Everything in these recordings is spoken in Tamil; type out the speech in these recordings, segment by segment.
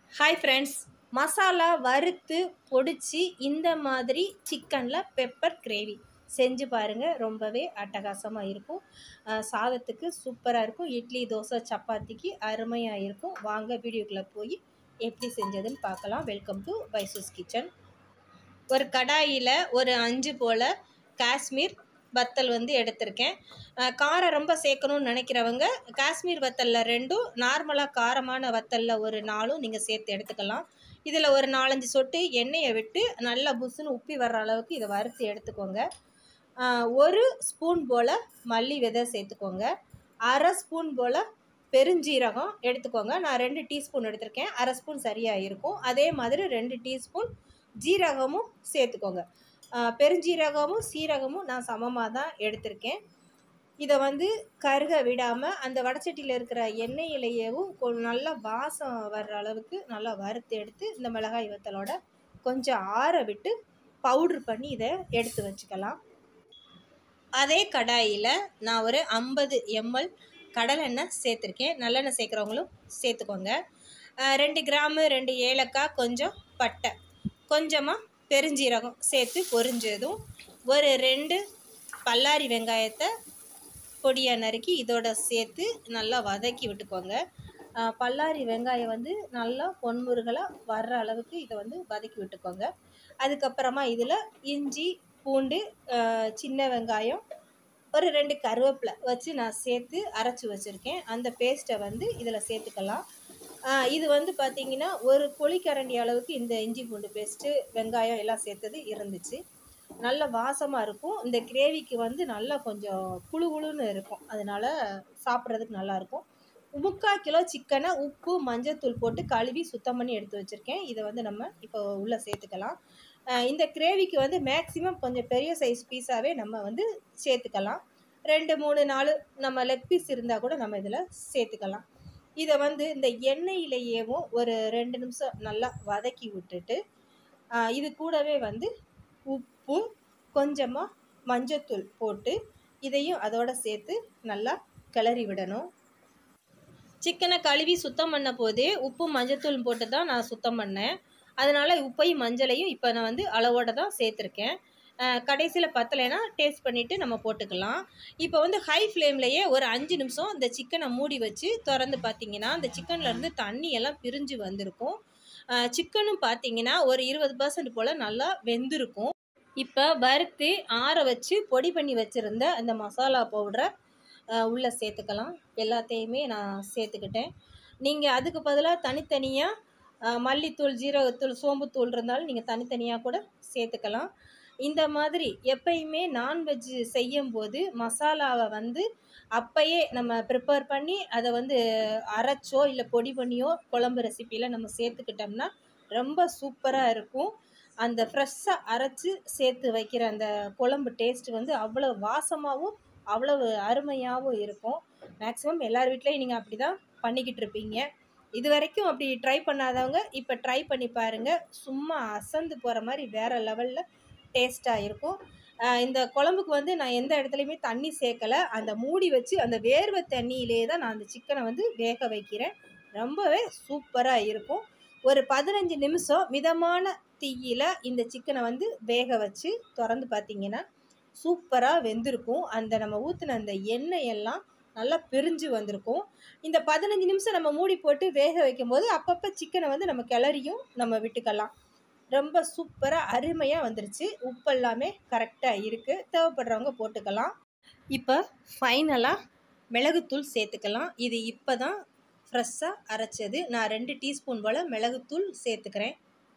ஹாய் ஃப்ரெண்ட்ஸ் மசாலா வறுத்து பொடிச்சு இந்த மாதிரி சிக்கனில் பெப்பர் கிரேவி செஞ்சு பாருங்கள் ரொம்பவே அட்டகாசமாக இருக்கும் அஹ் சாதத்துக்கு சூப்பராக இருக்கும் இட்லி தோசை சப்பாத்திக்கு அருமையாக இருக்கும் வாங்க வீடியோக்குள்ளே போய் எப்படி செஞ்சதுன்னு பார்க்கலாம் வெல்கம் டு பைசூஸ் கிச்சன் ஒரு கடாயில் ஒரு அஞ்சு போல் காஷ்மீர் வத்தல் வந்து எடுத்திருக்கேன் அஹ் காரம் ரொம்ப சேர்க்கணும்னு நினைக்கிறவங்க காஷ்மீர் வத்தலில் ரெண்டும் நார்மலாக காரமான வத்தலில் ஒரு நாலும் நீங்கள் சேர்த்து எடுத்துக்கலாம் இதில் ஒரு நாலஞ்சு சொட்டு எண்ணெயை விட்டு நல்லா புஸ்ஸுன்னு உப்பி வர்ற அளவுக்கு இதை வறுத்து எடுத்துக்கோங்க அஹ் ஒரு ஸ்பூன் போல் மல்லி விதை சேர்த்துக்கோங்க அரை ஸ்பூன் போல் பெருஞ்சீரகம் எடுத்துக்கோங்க நான் ரெண்டு டீஸ்பூன் எடுத்திருக்கேன் அரை ஸ்பூன் சரியாக இருக்கும் அதே மாதிரி ரெண்டு டீஸ்பூன் ஜீரகமும் சேர்த்துக்கோங்க ஆஹ் பெருஞ்சீரகமும் சீரகமும் நான் சமமாக தான் எடுத்திருக்கேன் இதை வந்து கருக விடாமல் அந்த வடச்சட்டியில் இருக்கிற எண்ணெயிலேயேவும் கொ- நல்லா வாசம் வர்ற அளவுக்கு நல்லா வறுத்து எடுத்து இந்த மிளகாய் வத்தலோட கொஞ்சம் ஆற விட்டு பவுட்ரு பண்ணி இதை எடுத்து வச்சுக்கலாம் அதே கடாயில் நான் ஒரு ஐம்பது எம்எல் கடலெண்ணெய் சேர்த்துருக்கேன் நல்லெண்ணெய் சேர்க்குறவங்களும் சேர்த்துக்கோங்க ஆஹ் ரெண்டு கிராமு ரெண்டு ஏலக்காய் கொஞ்சம் பட்டை கொஞ்சமாக பெருஞ்சீரகம் சேர்த்து பொரிஞ்சதும் ஒரு ரெண்டு பல்லாரி வெங்காயத்தை பொடியாக நறுக்கி இதோட சேர்த்து நல்லா வதக்கி விட்டுக்கோங்க ஆஹ் பல்லாரி வெங்காயம் வந்து நல்லா பொன்முருகலாக வர்ற அளவுக்கு இதை வந்து வதக்கி விட்டுக்கோங்க அதுக்கப்புறமா இதில் இஞ்சி பூண்டு ஆஹ் சின்ன வெங்காயம் ஒரு ரெண்டு கருவேப்பிலை வச்சு நான் சேர்த்து அரைச்சி வச்சுருக்கேன் அந்த பேஸ்ட்டை வந்து இதில் சேர்த்துக்கலாம் ஆஹ் இது வந்து பார்த்திங்கன்னா ஒரு கொளிக்கரண்டி அளவுக்கு இந்த இஞ்சி பூண்டு பேஸ்ட்டு வெங்காயம் எல்லாம் சேர்த்தது இருந்துச்சு நல்ல வாசமாக இருக்கும் இந்த கிரேவிக்கு வந்து நல்லா கொஞ்சம் குழு குழுன்னு இருக்கும் அதனால சாப்பிட்றதுக்கு நல்லாயிருக்கும் முக்கால் கிலோ சிக்கனை உப்பு மஞ்சத்தூள் போட்டு கழுவி சுத்தம் பண்ணி எடுத்து வச்சுருக்கேன் இதை வந்து நம்ம இப்போ உள்ளே சேர்த்துக்கலாம் ஆஹ் இந்த கிரேவிக்கு வந்து மேக்ஸிமம் கொஞ்சம் பெரிய சைஸ் பீஸாகவே நம்ம வந்து சேர்த்துக்கலாம் ரெண்டு மூணு நாலு நம்ம லெக் பீஸ் இருந்தால் கூட நம்ம இதில் சேர்த்துக்கலாம் இதை வந்து இந்த எண்ணெயிலேயேவும் ஒரு ரெண்டு நிமிஷம் நல்லா வதக்கி விட்டுட்டு ஆஹ் இது கூடவே வந்து உப்பு கொஞ்சமாக மஞ்சத்தூள் போட்டு இதையும் அதோட சேர்த்து நல்லா கிளறி விடணும் சிக்கனை கழுவி சுத்தம் பண்ண போதே உப்பு மஞ்சத்தூள் போட்டு தான் நான் சுத்தம் பண்ணேன் அதனால் உப்பையும் மஞ்சளையும் இப்போ நான் வந்து அளவோட தான் சேர்த்துருக்கேன் கடைசியில் பத்தலைன்னா டேஸ்ட் பண்ணிவிட்டு நம்ம போட்டுக்கலாம் இப்போ வந்து ஹை ஃப்ளேம்லேயே ஒரு அஞ்சு நிமிஷம் இந்த சிக்கனை மூடி வச்சு திறந்து பார்த்தீங்கன்னா அந்த சிக்கன்லேருந்து தண்ணி எல்லாம் பிரிஞ்சு வந்திருக்கும் சிக்கனும் பார்த்தீங்கன்னா ஒரு இருபது பர்சன்ட் போல் நல்லா வெந்திருக்கும் இப்போ வறுத்து ஆற வச்சு பொடி பண்ணி வச்சுருந்த அந்த மசாலா பவுடரை உள்ளே சேர்த்துக்கலாம் எல்லாத்தையுமே நான் சேர்த்துக்கிட்டேன் நீங்கள் அதுக்கு பதிலாக தனித்தனியாக மல்லித்தூள் ஜீரகத்தூள் சோம்புத்தூள் இருந்தாலும் நீங்கள் தனித்தனியாக கூட சேர்த்துக்கலாம் இந்த மாதிரி எப்பயுமே நான்வெஜ் செய்யும்போது மசாலாவை வந்து அப்பயே நம்ம ப்ரிப்பேர் பண்ணி அதை வந்து அரைச்சோ இல்லை பொடி பண்ணியோ குழம்பு ரெசிப்பியில் நம்ம சேர்த்துக்கிட்டோம்னா ரொம்ப சூப்பராக இருக்கும் அந்த ஃப்ரெஷ்ஷாக அரைச்சி சேர்த்து வைக்கிற அந்த குழம்பு டேஸ்ட் வந்து அவ்வளோ வாசமாகவும் அவ்வளவு அருமையாகவும் இருக்கும் மேக்ஸிமம் எல்லார் வீட்லேயும் நீங்கள் அப்படி தான் பண்ணிக்கிட்டு இருப்பீங்க இது வரைக்கும் அப்படி ட்ரை பண்ணாதவங்க இப்போ ட்ரை பண்ணி பாருங்கள் சும்மா அசந்து போகிற மாதிரி வேறு லெவலில் டேஸ்ட்டாக இருக்கும் ஆஹ் இந்த குழம்புக்கு வந்து நான் எந்த இடத்துலையுமே தண்ணி சேர்க்கலை அந்த மூடி வச்சு அந்த வேர்வை தண்ணியிலே தான் நான் அந்த சிக்கனை வந்து வேக வைக்கிறேன் ரொம்பவே சூப்பராக இருக்கும் ஒரு பதினஞ்சு நிமிஷம் மிதமான தீயில இந்த சிக்கனை வந்து வேக வச்சு திறந்து பார்த்தீங்கன்னா சூப்பராக வெந்திருக்கும் அந்த நம்ம ஊற்றின அந்த எண்ணெய் எல்லாம் நல்லா பிரிஞ்சு வந்திருக்கும் இந்த பதினஞ்சு நிமிஷம் நம்ம மூடி போட்டு வேக வைக்கும்போது அப்பப்போ சிக்கனை வந்து நம்ம கிளறியும் நம்ம விட்டுக்கலாம் ரொம்ப சூப்பராக அருமையாக வந்துருச்சு உப்பு எல்லாமே கரெக்டாக இருக்குது தேவைப்படுறவங்க போட்டுக்கலாம் இப்போ ஃபைனலாக மிளகுத்தூள் சேர்த்துக்கலாம் இது இப்போ தான் ஃப்ரெஷ்ஷாக அரைச்சது நான் ரெண்டு டீஸ்பூன் போல் மிளகுத்தூள் சேர்த்துக்கிறேன்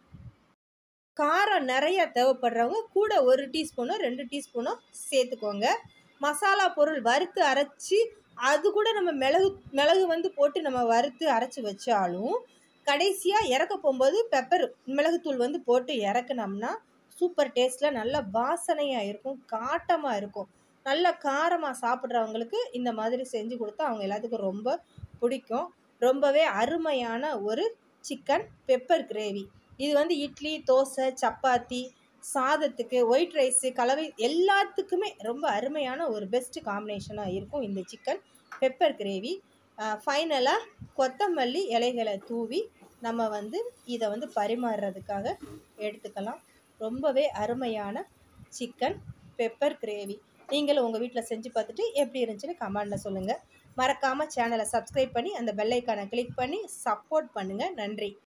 காரம் நிறைய தேவைப்படுறவங்க கூட ஒரு டீஸ்பூனோ ரெண்டு டீஸ்பூனோ சேர்த்துக்கோங்க மசாலா பொருள் வறுத்து அரைச்சி அது கூட நம்ம மிளகு மிளகு வந்து போட்டு நம்ம வறுத்து அரைச்சி வச்சாலும் கடைசியாக இறக்க போகும்போது பெப்பர் மிளகுத்தூள் வந்து போட்டு இறக்குனோம்னா சூப்பர் டேஸ்ட்டில் நல்ல வாசனையாக இருக்கும் காட்டமாக இருக்கும் நல்ல காரமாக சாப்பிட்றவங்களுக்கு இந்த மாதிரி செஞ்சு கொடுத்தா அவங்க எல்லாத்துக்கும் ரொம்ப பிடிக்கும் ரொம்பவே அருமையான ஒரு சிக்கன் பெப்பர் கிரேவி இது வந்து இட்லி தோசை சப்பாத்தி சாதத்துக்கு ஒயிட் ரைஸு கலவை எல்லாத்துக்குமே ரொம்ப அருமையான ஒரு பெஸ்ட் காம்பினேஷனாக இருக்கும் இந்த சிக்கன் பெப்பர் கிரேவி ஃபைனலாக கொத்தமல்லி இலைகளை தூவி நம்ம வந்து இதை வந்து பரிமாறுறதுக்காக எடுத்துக்கலாம் ரொம்பவே அருமையான சிக்கன் பெப்பர் கிரேவி நீங்களும் உங்கள் வீட்டில் செஞ்சு பார்த்துட்டு எப்படி இருந்துச்சுன்னு கமெண்டில் சொல்லுங்கள் மறக்காமல் சேனலை சப்ஸ்கிரைப் பண்ணி அந்த பெல் ஐக்கானை கிளிக் பண்ணி சப்போர்ட் பண்ணுங்கள் நன்றி